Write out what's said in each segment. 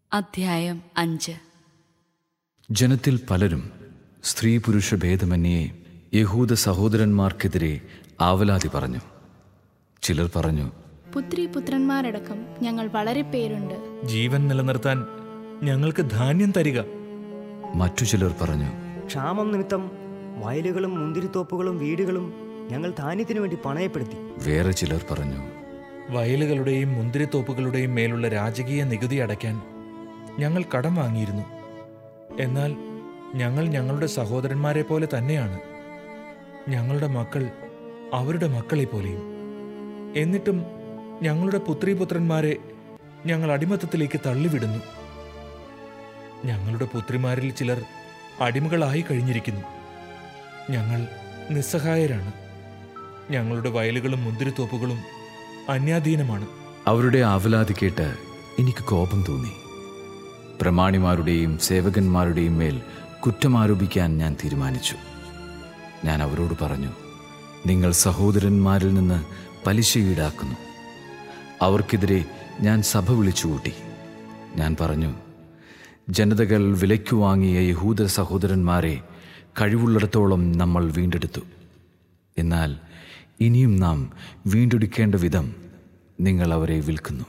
അധ്യായം അഞ്ച് ജനത്തിൽ പലരും സ്ത്രീ പുരുഷ ഭേദമന്യേ യഹൂദ സഹോദരന്മാർക്കെതിരെ ആവലാതി പറഞ്ഞു ചിലർ പറഞ്ഞു പുത്രി പുത്രന്മാരടക്കം ഞങ്ങൾ വളരെ പേരുണ്ട് ജീവൻ നിലനിർത്താൻ ഞങ്ങൾക്ക് ധാന്യം തരിക മറ്റു ചിലർ പറഞ്ഞു ക്ഷാമം നിമിത്തം വയലുകളും മുന്തിരിത്തോപ്പുകളും വീടുകളും ഞങ്ങൾ ധാന്യത്തിനു വേണ്ടി പണയപ്പെടുത്തി വേറെ ചിലർ പറഞ്ഞു വയലുകളുടെയും മുന്തിരിത്തോപ്പുകളുടെയും മേലുള്ള രാജകീയ നികുതി അടയ്ക്കാൻ ഞങ്ങൾ കടം വാങ്ങിയിരുന്നു എന്നാൽ ഞങ്ങൾ ഞങ്ങളുടെ സഹോദരന്മാരെ പോലെ തന്നെയാണ് ഞങ്ങളുടെ മക്കൾ അവരുടെ മക്കളെ പോലെയും എന്നിട്ടും ഞങ്ങളുടെ പുത്രീപുത്രന്മാരെ ഞങ്ങൾ അടിമത്തത്തിലേക്ക് തള്ളിവിടുന്നു ഞങ്ങളുടെ പുത്രിമാരിൽ ചിലർ അടിമകളായി കഴിഞ്ഞിരിക്കുന്നു ഞങ്ങൾ നിസ്സഹായരാണ് ഞങ്ങളുടെ വയലുകളും മുന്തിരിത്തോപ്പുകളും അന്യാധീനമാണ് അവരുടെ ആവലാതി കേട്ട് എനിക്ക് കോപം തോന്നി പ്രമാണിമാരുടെയും സേവകന്മാരുടെയും മേൽ കുറ്റമാരോപിക്കാൻ ഞാൻ തീരുമാനിച്ചു ഞാൻ അവരോട് പറഞ്ഞു നിങ്ങൾ സഹോദരന്മാരിൽ നിന്ന് പലിശ ഈടാക്കുന്നു അവർക്കെതിരെ ഞാൻ സഭ വിളിച്ചുകൂട്ടി ഞാൻ പറഞ്ഞു ജനതകൾ വിലയ്ക്കു വാങ്ങിയ യഹൂദ സഹോദരന്മാരെ കഴിവുള്ളിടത്തോളം നമ്മൾ വീണ്ടെടുത്തു എന്നാൽ ഇനിയും നാം വീണ്ടെടുക്കേണ്ട വിധം നിങ്ങൾ അവരെ വിൽക്കുന്നു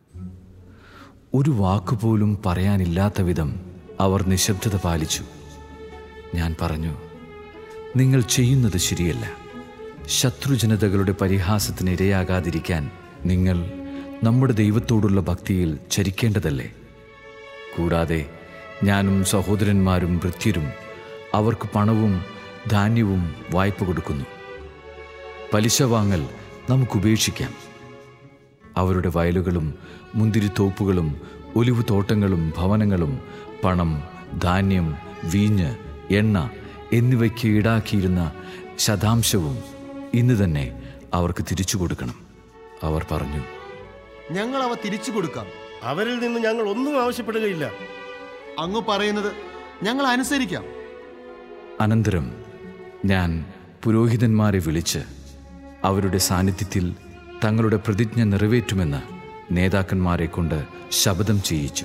ഒരു വാക്കുപോലും പറയാനില്ലാത്ത വിധം അവർ നിശബ്ദത പാലിച്ചു ഞാൻ പറഞ്ഞു നിങ്ങൾ ചെയ്യുന്നത് ശരിയല്ല ശത്രുജനതകളുടെ പരിഹാസത്തിന് ഇരയാകാതിരിക്കാൻ നിങ്ങൾ നമ്മുടെ ദൈവത്തോടുള്ള ഭക്തിയിൽ ചരിക്കേണ്ടതല്ലേ കൂടാതെ ഞാനും സഹോദരന്മാരും വൃത്യരും അവർക്ക് പണവും ധാന്യവും വായ്പ കൊടുക്കുന്നു പലിശ വാങ്ങൽ നമുക്കുപേക്ഷിക്കാം അവരുടെ വയലുകളും മുന്തിരിത്തോപ്പുകളും ഒലിവു തോട്ടങ്ങളും ഭവനങ്ങളും പണം ധാന്യം വീഞ്ഞ് എണ്ണ എന്നിവയ്ക്ക് ഈടാക്കിയിരുന്ന ശതാംശവും ഇന്ന് തന്നെ അവർക്ക് തിരിച്ചു കൊടുക്കണം അവർ പറഞ്ഞു ഞങ്ങൾ അവ തിരിച്ചു കൊടുക്കാം അവരിൽ നിന്ന് ഞങ്ങൾ ഒന്നും ആവശ്യപ്പെടുകയില്ല അങ്ങ് പറയുന്നത് ഞങ്ങൾ അനുസരിക്കാം അനന്തരം ഞാൻ പുരോഹിതന്മാരെ വിളിച്ച് അവരുടെ സാന്നിധ്യത്തിൽ തങ്ങളുടെ പ്രതിജ്ഞ നിറവേറ്റുമെന്ന് നേതാക്കന്മാരെ കൊണ്ട് ശപഥം ചെയ്യിച്ചു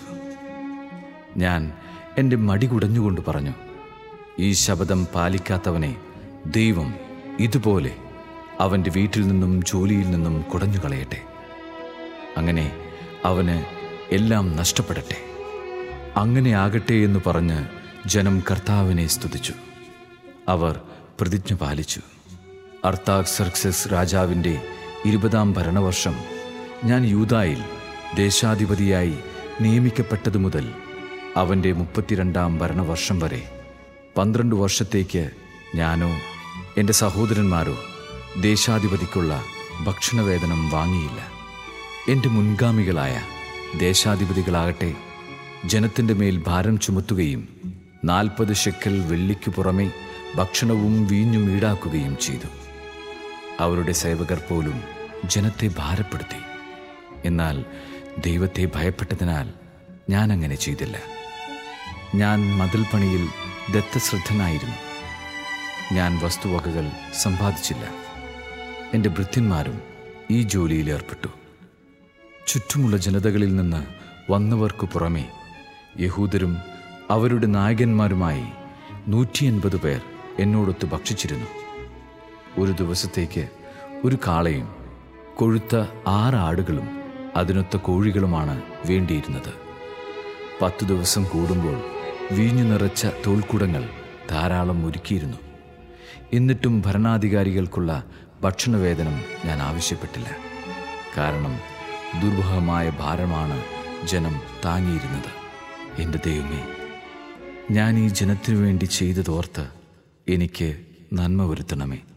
ഞാൻ എൻ്റെ മടി കുടഞ്ഞുകൊണ്ട് പറഞ്ഞു ഈ ശപഥം പാലിക്കാത്തവനെ ദൈവം ഇതുപോലെ അവൻ്റെ വീട്ടിൽ നിന്നും ജോലിയിൽ നിന്നും കുടഞ്ഞു കളയട്ടെ അങ്ങനെ അവന് എല്ലാം നഷ്ടപ്പെടട്ടെ അങ്ങനെ ആകട്ടെ എന്ന് പറഞ്ഞ് ജനം കർത്താവിനെ സ്തുതിച്ചു അവർ പ്രതിജ്ഞ പാലിച്ചു അർത്താക്സർക്സസ് രാജാവിൻ്റെ ഇരുപതാം ഭരണവർഷം ഞാൻ യൂതായിൽ ദേശാധിപതിയായി നിയമിക്കപ്പെട്ടതു മുതൽ അവൻ്റെ മുപ്പത്തിരണ്ടാം ഭരണവർഷം വരെ പന്ത്രണ്ട് വർഷത്തേക്ക് ഞാനോ എൻ്റെ സഹോദരന്മാരോ ദേശാധിപതിക്കുള്ള ഭക്ഷണവേതനം വാങ്ങിയില്ല എൻ്റെ മുൻഗാമികളായ ദേശാധിപതികളാകട്ടെ ജനത്തിൻ്റെ മേൽ ഭാരം ചുമത്തുകയും നാൽപ്പത് ഷെക്കൽ വെള്ളിക്കു പുറമെ ഭക്ഷണവും വീഞ്ഞും ഈടാക്കുകയും ചെയ്തു അവരുടെ സേവകർ പോലും ജനത്തെ ഭാരപ്പെടുത്തി എന്നാൽ ദൈവത്തെ ഭയപ്പെട്ടതിനാൽ ഞാൻ അങ്ങനെ ചെയ്തില്ല ഞാൻ മതിൽ പണിയിൽ ദത്തശ്രദ്ധനായിരുന്നു ഞാൻ വസ്തുവകകൾ സമ്പാദിച്ചില്ല എൻ്റെ ഭൃത്യന്മാരും ഈ ജോലിയിൽ ഏർപ്പെട്ടു ചുറ്റുമുള്ള ജനതകളിൽ നിന്ന് വന്നവർക്കു പുറമെ യഹൂദരും അവരുടെ നായകന്മാരുമായി നൂറ്റി എൺപത് പേർ എന്നോടൊത്ത് ഭക്ഷിച്ചിരുന്നു ഒരു ദിവസത്തേക്ക് ഒരു കാളയും കൊഴുത്ത ആറ് ആടുകളും അതിനൊത്ത കോഴികളുമാണ് വേണ്ടിയിരുന്നത് പത്തു ദിവസം കൂടുമ്പോൾ വീഞ്ഞു നിറച്ച തോൽക്കുടങ്ങൾ ധാരാളം ഒരുക്കിയിരുന്നു എന്നിട്ടും ഭരണാധികാരികൾക്കുള്ള ഭക്ഷണവേതനം ഞാൻ ആവശ്യപ്പെട്ടില്ല കാരണം ദുർബഹമായ ഭാരമാണ് ജനം താങ്ങിയിരുന്നത് എൻ്റെ ദൈവമേ ഞാൻ ഈ ജനത്തിനു വേണ്ടി ചെയ്തതോർത്ത് എനിക്ക് നന്മ വരുത്തണമേ